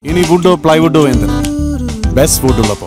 ഇനി വുഡോ പ്ലൈവുഡോ എന്ത് best would ഉള്ളപ്പോ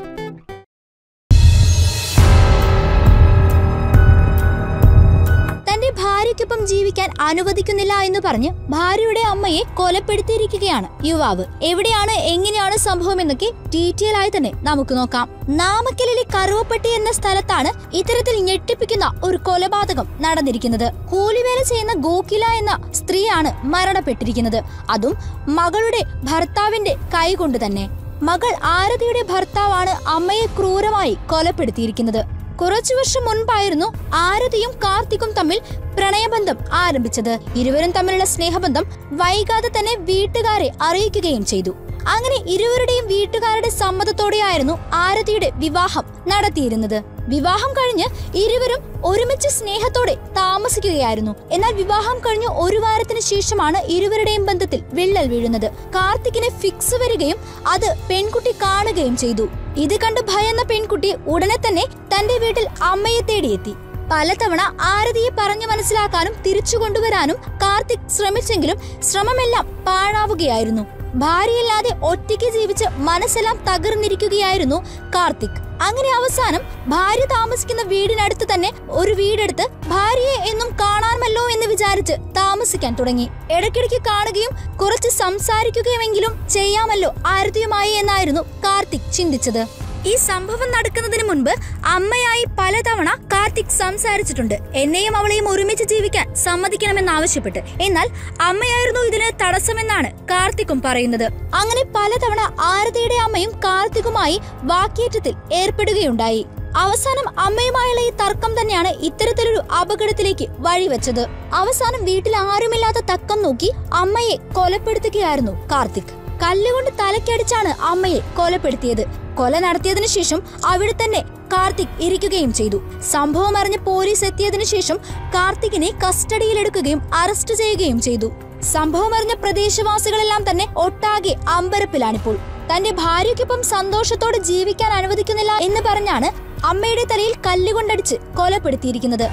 തന്റെ ഭാര്യയ്ക്കൊപ്പം ജീവിക്കാൻ അനുവദിക്കുന്നില്ല എന്ന് പറഞ്ഞ് ഭാര്യയുടെ അമ്മയെ കൊലപ്പെടുത്തിയിരിക്കുകയാണ് യുവാവ് എവിടെയാണ് എങ്ങനെയാണ് സംഭവം എന്നൊക്കെ ഡീറ്റെയിൽ ആയി തന്നെ നമുക്ക് നോക്കാം നാമക്കലിലെ കറുവപ്പട്ടി എന്ന സ്ഥലത്താണ് ഇത്തരത്തിൽ ഞെട്ടിപ്പിക്കുന്ന ഒരു കൊലപാതകം നടന്നിരിക്കുന്നത് കൂലിവേല ചെയ്യുന്ന ഗോകില എന്ന സ്ത്രീയാണ് മരണപ്പെട്ടിരിക്കുന്നത് അതും മകളുടെ ഭർത്താവിന്റെ കൈകൊണ്ട് തന്നെ മകൾ ആരതിയുടെ ഭർത്താവാണ് അമ്മയെ ക്രൂരമായി കൊലപ്പെടുത്തിയിരിക്കുന്നത് കുറച്ചു വർഷം മുൻപായിരുന്നു ആരതിയും കാർത്തിക്കും തമ്മിൽ പ്രണയബന്ധം ആരംഭിച്ചത് ഇരുവരും തമ്മിലുള്ള സ്നേഹബന്ധം വൈകാതെ തന്നെ വീട്ടുകാരെ അറിയിക്കുകയും ചെയ്തു അങ്ങനെ ഇരുവരുടെയും വീട്ടുകാരുടെ സമ്മതത്തോടെയായിരുന്നു ആരതിയുടെ വിവാഹം നടത്തിയിരുന്നത് വിവാഹം കഴിഞ്ഞ് ഇരുവരും ഒരുമിച്ച് സ്നേഹത്തോടെ താമസിക്കുകയായിരുന്നു എന്നാൽ വിവാഹം കഴിഞ്ഞ് ഒരു വാരത്തിന് ശേഷമാണ് ഇരുവരുടെയും ബന്ധത്തിൽ വിള്ളൽ വീഴുന്നത് കാർത്തിക്കിന് ഫിക്സ് വരികയും അത് പെൺകുട്ടി കാണുകയും ചെയ്തു ഇത് കണ്ട് ഭയന്ന പെൺകുട്ടി ഉടനെ തന്നെ തന്റെ വീട്ടിൽ അമ്മയെ തേടിയെത്തി പലതവണ ആരതിയെ പറഞ്ഞു മനസ്സിലാക്കാനും തിരിച്ചു കൊണ്ടുവരാനും കാർത്തിക് ശ്രമിച്ചെങ്കിലും ശ്രമമെല്ലാം പാഴാവുകയായിരുന്നു ഭാര്യയില്ലാതെ ഒറ്റയ്ക്ക് ജീവിച്ച് മനസ്സെല്ലാം തകർന്നിരിക്കുകയായിരുന്നു കാർത്തിക് അങ്ങനെ അവസാനം ഭാര്യ താമസിക്കുന്ന വീടിനടുത്ത് തന്നെ ഒരു വീടെടുത്ത് ഭാര്യയെ എന്നും കാണാമല്ലോ എന്ന് വിചാരിച്ച് താമസിക്കാൻ തുടങ്ങി ഇടയ്ക്കിടയ്ക്ക് കാണുകയും കുറച്ച് സംസാരിക്കുകയുമെങ്കിലും ചെയ്യാമല്ലോ ആരതിയുമായി എന്നായിരുന്നു കാർത്തിക് ചിന്തിച്ചത് ഈ സംഭവം നടക്കുന്നതിന് മുൻപ് അമ്മയായി പലതവണ കാർത്തിക് സംസാരിച്ചിട്ടുണ്ട് എന്നെയും അവളെയും ഒരുമിച്ച് ജീവിക്കാൻ സമ്മതിക്കണമെന്നാവശ്യപ്പെട്ട് എന്നാൽ അമ്മയായിരുന്നു ഇതിന് തടസ്സമെന്നാണ് കാർത്തിക്കും പറയുന്നത് അങ്ങനെ പലതവണ ആരതിയുടെ അമ്മയും കാർത്തികുമായി വാക്കേറ്റത്തിൽ ഏർപ്പെടുകയുണ്ടായി അവസാനം അമ്മയുമായുള്ള ഈ തർക്കം തന്നെയാണ് ഇത്തരത്തിലൊരു അപകടത്തിലേക്ക് വഴിവെച്ചത് അവസാനം വീട്ടിൽ ആരുമില്ലാത്ത തക്കം നോക്കി അമ്മയെ കൊലപ്പെടുത്തുകയായിരുന്നു കാർത്തിക് കല്ലുകൊണ്ട് തലക്കടിച്ചാണ് അമ്മയെ കൊലപ്പെടുത്തിയത് കൊല നടത്തിയതിനു ശേഷം അവിടെ തന്നെ കാർത്തിക് ഇരിക്കുകയും ചെയ്തു സംഭവം അറിഞ്ഞ് പോലീസ് എത്തിയതിനു ശേഷം കാർത്തികിനെ കസ്റ്റഡിയിലെടുക്കുകയും അറസ്റ്റ് ചെയ്യുകയും ചെയ്തു സംഭവം അറിഞ്ഞ പ്രദേശവാസികളെല്ലാം തന്നെ ഒട്ടാകെ അമ്പരപ്പിലാണിപ്പോൾ തന്റെ ഭാര്യയ്ക്കൊപ്പം സന്തോഷത്തോടെ ജീവിക്കാൻ അനുവദിക്കുന്നില്ല എന്ന് പറഞ്ഞാണ് അമ്മയുടെ തലയിൽ കല്ലുകൊണ്ടടിച്ച് കൊലപ്പെടുത്തിയിരിക്കുന്നത്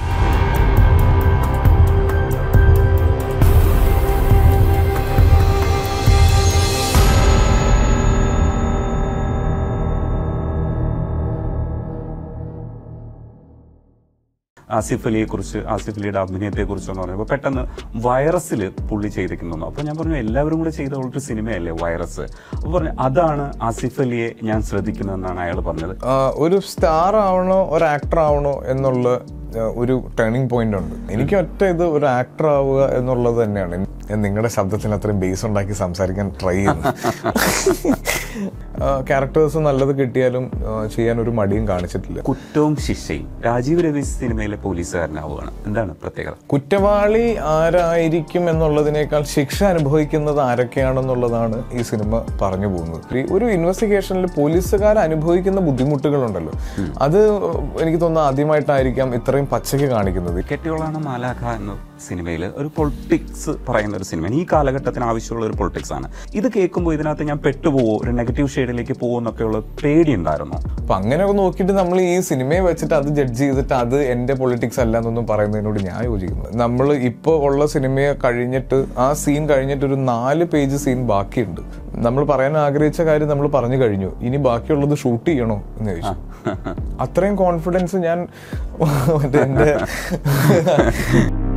ആസിഫ് അലിയെ കുറിച്ച് ആസിഫ് അലിയുടെ അഭിനയത്തെ കുറിച്ചെന്ന് പറഞ്ഞപ്പോൾ പെട്ടെന്ന് വൈറസിൽ പുള്ളി ചെയ്തിരിക്കുന്നു അപ്പോൾ ഞാൻ പറഞ്ഞു എല്ലാവരും കൂടെ ചെയ്ത ഒരു സിനിമയല്ലേ വൈറസ് അപ്പോൾ പറഞ്ഞു അതാണ് ആസിഫ് അലിയെ ഞാൻ ശ്രദ്ധിക്കുന്നതെന്നാണ് അയാൾ പറഞ്ഞത് ആ, ഒരു സ്റ്റാർ ആവണോ ഒരു ആക്ടർ ആവണോ എന്നുള്ള ആ, ഒരു ടേണിംഗ് പോയിന്റ് ഉണ്ട് എനിക്ക് ഒറ്റ ഇത് ഒരു ആക്ടർ ആവുക എന്നുള്ളത് തന്നെയാണ് ഞാൻ നിങ്ങളുടെ ശബ്ദത്തിന് അത്രയും ബേസ് ഉണ്ടാക്കി സംസാരിക്കാൻ ട്രൈ ചെയ്യുന്നു ക്യാരക്ടേഴ്സ് നല്ലത് കിട്ടിയാലും ആ, ചെയ്യാൻ ഒരു മടിയും കാണിച്ചിട്ടില്ല കുറ്റവും ശിക്ഷയും രാജീവ് രവി സിനിമയിലെ പോലീസുകാരനാവുകയാണ് എന്താണ് പ്രത്യേകത കുറ്റവാളി ആരായിരിക്കും എന്നുള്ളതിനേക്കാൾ ശിക്ഷ അനുഭവിക്കുന്നത് ആരൊക്കെയാണെന്നുള്ളതാണ് ഈ സിനിമ പറഞ്ഞു പോകുന്നത് ഈ ഒരു ഇൻവെസ്റ്റിഗേഷനിൽ പോലീസുകാർ അനുഭവിക്കുന്ന ബുദ്ധിമുട്ടുകളുണ്ടല്ലോ അത് എനിക്ക് തോന്നുന്നു ആദ്യമായിട്ടായിരിക്കാം ഇത്രയും പച്ചയ്ക്ക് കാണിക്കുന്നത് കെട്ടിയോളാണ് മാലാഖ എന്ന സിനിമയിൽ ഒരു പൊളിറ്റിക്സ് പറയുന്ന ഒരു സിനിമ ഈ കാലഘട്ടത്തിന് ആവശ്യമുള്ള ഒരു പൊളിറ്റിക്സ് ആണ് ഇത് കേൾക്കുമ്പോൾ ഇതിനകത്ത് ഞാൻ പെട്ടുപോവോ ഒരു നെഗറ്റീവ് ഷെയ്ഡിലേക്ക് പോകുമോ എന്നൊക്കെയുള്ള പേടി ഉണ്ടായിരുന്നു അപ്പൊ അങ്ങനെയൊക്കെ നോക്കിയിട്ട് നമ്മൾ ഈ സിനിമയെ വെച്ചിട്ട് അത് ജഡ്ജ് ചെയ്തിട്ട് അത് എന്റെ പൊളിറ്റിക്സ് അല്ല എന്നൊന്നും പറയുന്നതിനോട് ഞാൻ യോജിക്കുന്നു നമ്മൾ ഇപ്പോൾ ഉള്ള സിനിമയെ കഴിഞ്ഞിട്ട് ആ സീൻ കഴിഞ്ഞിട്ട് ഒരു നാല് പേജ് സീൻ ബാക്കിയുണ്ട് നമ്മൾ പറയാൻ ആഗ്രഹിച്ച കാര്യം നമ്മൾ പറഞ്ഞു കഴിഞ്ഞു ഇനി ബാക്കിയുള്ളത് ഷൂട്ട് ചെയ്യണോ എന്ന് ചോദിച്ചു അത്രയും കോൺഫിഡൻസ് ഞാൻ മറ്റേ എൻ്റെ